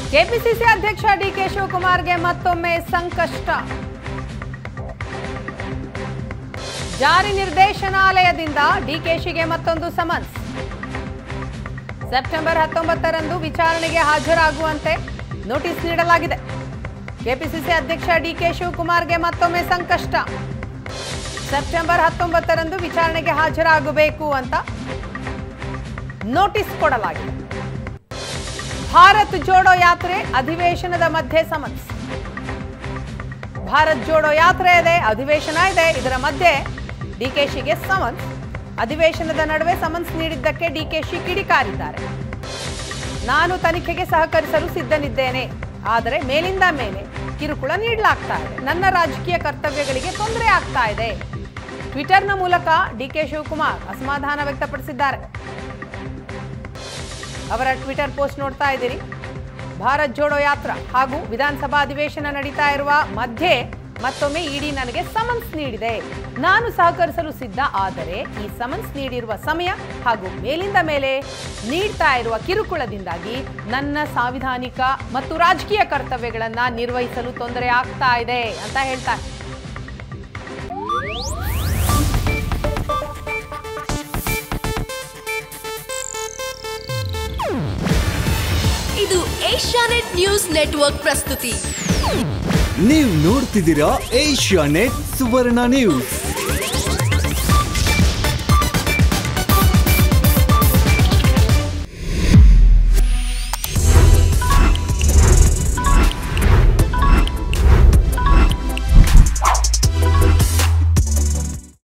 KPCC ಅಧ್ಯಕ್ಷ DK ಶಿವಕುಮಾರ್ಗೆ ಮತ್ತೊಮ್ಮೆ ಸಂಕಷ್ಟ ಜಾರಿ ನಿರ್ದೇಶನಾಲಯದಿಂದ ಡಿಕೆಶಿಗೆ ಮತ್ತೊಂದು ಸಮನ್ಸ್ ಸೆಪ್ಟೆಂಬರ್ ಹತ್ತೊಂಬತ್ತರಂದು ವಿಚಾರಣೆಗೆ ಹಾಜರಾಗುವಂತೆ ನೋಟಿಸ್ ನೀಡಲಾಗಿದೆ ಕೆಪಿಸಿಸಿ ಅಧ್ಯಕ್ಷ ಡಿಕೆ ಶಿವಕುಮಾರ್ಗೆ ಮತ್ತೊಮ್ಮೆ ಸಂಕಷ್ಟ ಸೆಪ್ಟೆಂಬರ್ ಹತ್ತೊಂಬತ್ತರಂದು ವಿಚಾರಣೆಗೆ ಹಾಜರಾಗಬೇಕು ಅಂತ ನೋಟಿಸ್ ಕೊಡಲಾಗಿದೆ ಭಾರತ್ ಜೋಡೋ ಯಾತ್ರೆ ಅಧಿವೇಶನದ ಮಧ್ಯೆ ಸಮನ್ಸ್ ಭಾರತ್ ಜೋಡೋ ಯಾತ್ರೆ ಇದೆ ಅಧಿವೇಶನ ಇದೆ ಇದರ ಮಧ್ಯೆ ಡಿಕೆಶಿಗೆ ಸಮನ್ಸ್ ಅಧಿವೇಶನದ ನಡುವೆ ಸಮನ್ಸ್ ನೀಡಿದ್ದಕ್ಕೆ ಡಿಕೆಶಿ ಕಿಡಿಕಾರಿದ್ದಾರೆ ನಾನು ತನಿಖೆಗೆ ಸಹಕರಿಸಲು ಸಿದ್ಧನಿದ್ದೇನೆ ಆದರೆ ಮೇಲಿಂದ ಮೇಲೆ ಕಿರುಕುಳ ನೀಡಲಾಗ್ತಾ ಇದೆ ನನ್ನ ರಾಜಕೀಯ ಕರ್ತವ್ಯಗಳಿಗೆ ತೊಂದರೆ ಆಗ್ತಾ ಇದೆ ಟ್ವಿಟರ್ನ ಮೂಲಕ ಡಿಕೆ ಶಿವಕುಮಾರ್ ಅಸಮಾಧಾನ ವ್ಯಕ್ತಪಡಿಸಿದ್ದಾರೆ ಅವರ ಟ್ವಿಟರ್ ಪೋಸ್ಟ್ ನೋಡ್ತಾ ಇದ್ದೀರಿ ಭಾರತ್ ಜೋಡೋ ಯಾತ್ರಾ ಹಾಗೂ ವಿಧಾನಸಭಾ ಅಧಿವೇಶನ ನಡೀತಾ ಇರುವ ಮಧ್ಯೆ ಮತ್ತೊಮ್ಮೆ ಇಡಿ ನನಗೆ ಸಮನ್ಸ್ ನೀಡಿದೆ ನಾನು ಸಹಕರಿಸಲು ಸಿದ್ಧ ಆದರೆ ಈ ಸಮನ್ಸ್ ನೀಡಿರುವ ಸಮಯ ಹಾಗೂ ಮೇಲಿಂದ ಮೇಲೆ ನೀಡ್ತಾ ಇರುವ ಕಿರುಕುಳದಿಂದಾಗಿ ನನ್ನ ಸಾಂವಿಧಾನಿಕ ಮತ್ತು ರಾಜಕೀಯ ಕರ್ತವ್ಯಗಳನ್ನ ನಿರ್ವಹಿಸಲು ತೊಂದರೆ ಆಗ್ತಾ ಇದೆ ಅಂತ ಹೇಳ್ತಾರೆ ಇದು ಏಷ್ಯಾನೆಟ್ ನ್ಯೂಸ್ ನೆಟ್ವರ್ಕ್ ಪ್ರಸ್ತುತಿ ನೀವು ನೋಡ್ತಿದ್ದೀರಾ ಏಷ್ಯಾ ನೆಟ್ ಸುವರ್ಣ ನ್ಯೂಸ್